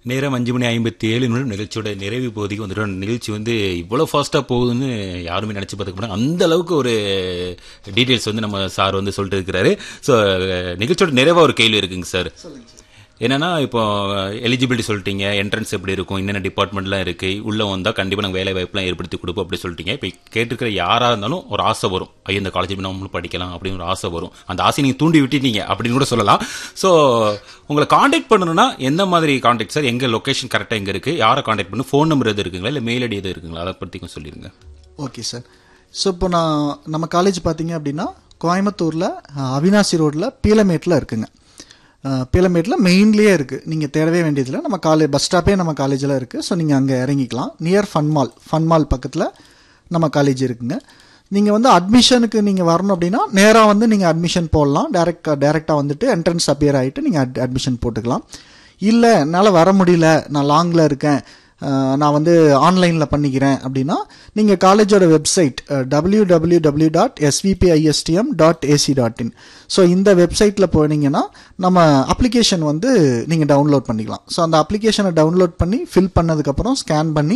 நேரம் அஞ்சு மணி ஐம்பத்தி ஏழு நிமிடம் நிகழ்ச்சியோட நிறைவு பகுதிக்கு வந்துட்டோம் நிகழ்ச்சி வந்து இவ்வளோ ஃபாஸ்ட்டாக போகுதுன்னு யாருமே நினச்சி பார்த்துக்க மாட்டாங்க அந்த அளவுக்கு ஒரு டீட்டெயில்ஸ் வந்து நம்ம சார் வந்து சொல்லிட்டு இருக்கிறாரு ஸோ நிகழ்ச்சியோட நிறைவாக ஒரு கேள்வி இருக்குங்க சார் என்னன்னா இப்போ எலிஜிபிலிட்டி சொல்லிட்டீங்க என்ட்ரன்ஸ் எப்படி இருக்கும் என்னென்ன டிபார்ட்மெண்ட்லாம் இருக்கு உள்ள வந்தால் கண்டிப்பாக நாங்கள் வேலை வாய்ப்புலாம் ஏற்படுத்தி கொடுப்போம் அப்படி சொல்லிட்டீங்க இப்போ கேட்டிருக்கிற யாராக இருந்தாலும் ஒரு ஆசை வரும் ஐயோ இந்த காலேஜ் நம்மளும் படிக்கலாம் அப்படின்னு ஒரு ஆசை வரும் அந்த ஆசையை நீங்கள் தூண்டி விட்டுட்டீங்க அப்படின்னு கூட சொல்லலாம் ஸோ உங்களை காண்டாக்ட் பண்ணணும்னா எந்த மாதிரி காண்டாக்ட் சார் எங்க லொகேஷன் கரெக்டாக எங்கே இருக்கு யாரை காண்டாக்ட் பண்ணணும் ஃபோன் நம்பர் எது இருக்குங்களா இல்லை மெயில் ஐடி எது இருக்குங்களா அதை பற்றி கொஞ்சம் சொல்லிடுங்க ஓகே சார் ஸோ இப்போ நான் நம்ம காலேஜ் பார்த்தீங்க அப்படின்னா கோயம்புத்தூரில் அவினாசி ரோட்டில் பீலமேட்டில் இருக்குங்க அஹ், பீலமேட்டில் மெயின்லேயே இருக்குது நீங்கள் தேடவே வேண்டியதில்லை நம்ம காலேஜ் பஸ் ஸ்டாப்பே நம்ம காலேஜில் இருக்குது ஸோ நீங்கள் அங்கே இறங்கிக்கலாம் near fun mall fun mall பக்கத்தில் நம்ம காலேஜ் இருக்குங்க நீங்கள் வந்து அட்மிஷனுக்கு நீங்கள் வரணும் அப்படின்னா நேராக வந்து நீங்கள் அட்மிஷன் போடலாம் டேரக்ட் டேரெக்டாக வந்துட்டு என்ட்ரன்ஸ் அப்பியர் ஆகிட்டு நீங்கள் அட் அட்மிஷன் போட்டுக்கலாம் இல்லை என்னால் வர முடியல நான் லாங்கில் இருக்கேன் அஹ், நான் வந்து ஆன்லைனில் பண்ணிக்கிறேன் அப்படின்னா நீங்கள் காலேஜோட website W W W dot SVPISTM dot ac dot in so இந்த வெப்சைட்டில் போனீங்கன்னா நம்ம அப்ளிகேஷன் வந்து நீங்கள் டவுன்லோட் பண்ணிக்கலாம் ஸோ அந்த அப்ளிகேஷனை டவுன்லோட் பண்ணி ஃபில் பண்ணதுக்கப்புறம் ஸ்கேன் பண்ணி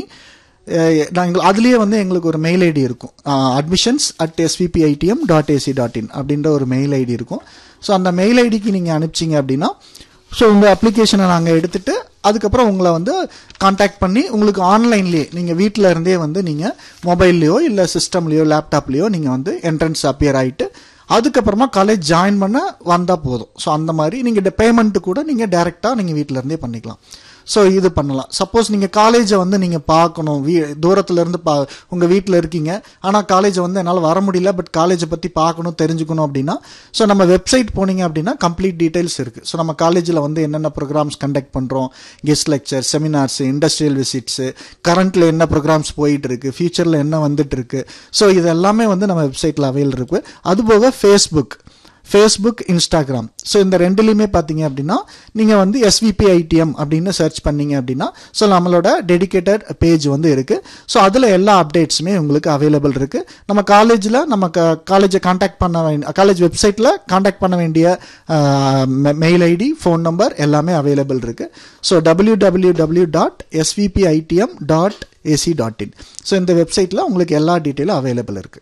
நாங்கள் அதுலேயே வந்து எங்களுக்கு ஒரு மெயில் ஐடி இருக்கும் admissions at SVPITM dot ac dot in அப்படின்ற ஒரு மெயில் ஐடி இருக்கும் ஸோ அந்த மெயில் ஐடிக்கு நீங்கள் அனுப்பிச்சிங்க அப்படின்னா ஸோ உங்கள் அப்ளிகேஷனை நாங்கள் எடுத்துட்டு அதுக்கப்புறம் உங்களை வந்து காண்டாக்ட் பண்ணி உங்களுக்கு ஆன்லைன்லேயே நீங்கள் வீட்டில் இருந்தே வந்து நீங்கள் மொபைல்லையோ இல்லை சிஸ்டம்லேயோ லேப்டாப்லேயோ நீங்கள் வந்து என்ட்ரன்ஸ் அப்பியர் ஆகிட்டு அதுக்கப்புறமா காலேஜ் ஜாயின் பண்ண வந்தால் போதும் ஸோ அந்த மாதிரி நீங்கள் பேமெண்ட்டு கூட நீங்கள் டேரெக்டாக நீங்கள் வீட்டில் இருந்தே பண்ணிக்கலாம் ஸோ இது பண்ணலாம் சப்போஸ் நீங்கள் காலேஜை வந்து நீங்கள் பார்க்கணும் வீ தூரத்துல இருந்து பா உங்கள் வீட்டில் இருக்கீங்க ஆனால் காலேஜை வந்து என்னால் வர முடியல பட் காலேஜை பற்றி பார்க்கணும் தெரிஞ்சுக்கணும் அப்படின்னா ஸோ நம்ம வெப்சைட் போனீங்க அப்படின்னா கம்ப்ளீட் டீடைல்ஸ் இருக்குது ஸோ நம்ம காலேஜில் வந்து என்னென்ன ப்ரோக்ராம்ஸ் கண்டக்ட் பண்ணுறோம் guest lecture seminars industrial visits கரண்ட்டில் என்ன ப்ரோக்ராம்ஸ் போயிட்டு இருக்கு ஃபியூச்சரில் என்ன வந்துட்டு இருக்கு ஸோ இது எல்லாமே வந்து நம்ம வெப்சைட்டில் அவைல் இருக்கு அதுபோக ஃபேஸ்புக் ஃபேஸ்புக் இன்ஸ்டாகிராம் ஸோ இந்த ரெண்டுலையுமே பார்த்தீங்க அப்படின்னா நீங்கள் வந்து எஸ்விபிஐடிஎம் அப்படின்னு சர்ச் பண்ணீங்க அப்படின்னா ஸோ நம்மளோட டெடிகேட்டட் பேஜ் வந்து இருக்குது ஸோ அதில் எல்லா அப்டேட்ஸுமே உங்களுக்கு அவைலபிள் இருக்குது நம்ம காலேஜில் நம்ம காலேஜை காண்டாக்ட் பண்ண வேண்டிய காலேஜ் வெப்சைட்டில் காண்டாக்ட் பண்ண வேண்டிய மெயில் ஐடி ஃபோன் நம்பர் எல்லாமே அவைலபிள் இருக்குது so W W W dot SVPITM dot ac dot in so இந்த வெப்சைட்டில் உங்களுக்கு எல்லா டீட்டெயிலும் அவைலபிள் இருக்குது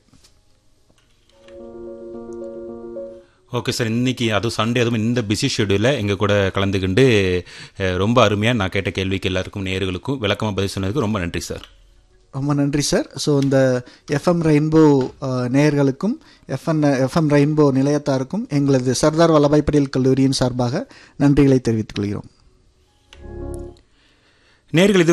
ஓகே சார் இன்னைக்கு அதுவும் சண்டே அதுவும் இந்த பிஸி ஷெடியூலில் எங்கள் கூட கலந்துக்கிண்டு அஹ், ரொம்ப அருமையாக நான் கேட்ட கேள்விக்கு எல்லாருக்கும் நேர்களுக்கும் விளக்கமாக பதில் சொன்னதுக்கு ரொம்ப நன்றி சார் ரொம்ப நன்றி சார் ஸோ இந்த எஃப்எம் ரெயின்போ நேயர்களுக்கும் எஃப்என் எஃப்எம் ரெயின்போ நிலையத்தாருக்கும் எங்களது சர்தார் வல்லபாய் பட்டேல் கல்லூரியின் சார்பாக நன்றிகளை தெரிவித்துக் கொள்கிறோம் நேர்கள் இது